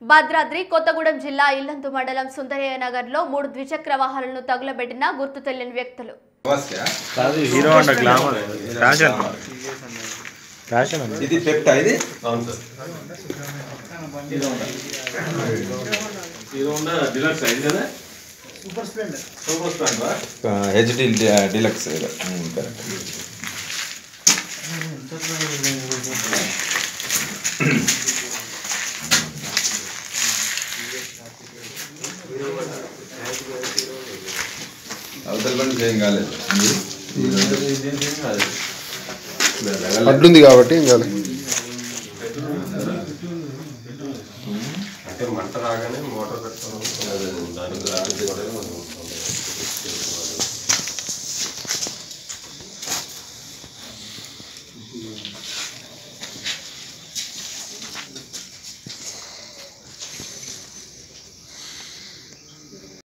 భద్రాద్రి కొత్తగూడెం జిల్లా ఇల్లందు మండలం సుందరయ్య నగర్లో మూడు ద్విచక్ర వాహనాలను తగులబెట్టిన గుర్తు తెలియని వ్యక్తులు కాదు hero Honda glamour fashion fashion అండి ఇది పెప్టా ఇది హెచ్డి డిలక్స్ కరెక్ట్ అవతల పని ఏం కాలేదు అడ్డుంది కాబట్టి ఏం కాదు అంటే మంట రాగానే మోటార్ పెట్టుకోవడం దానికి రాకపోతే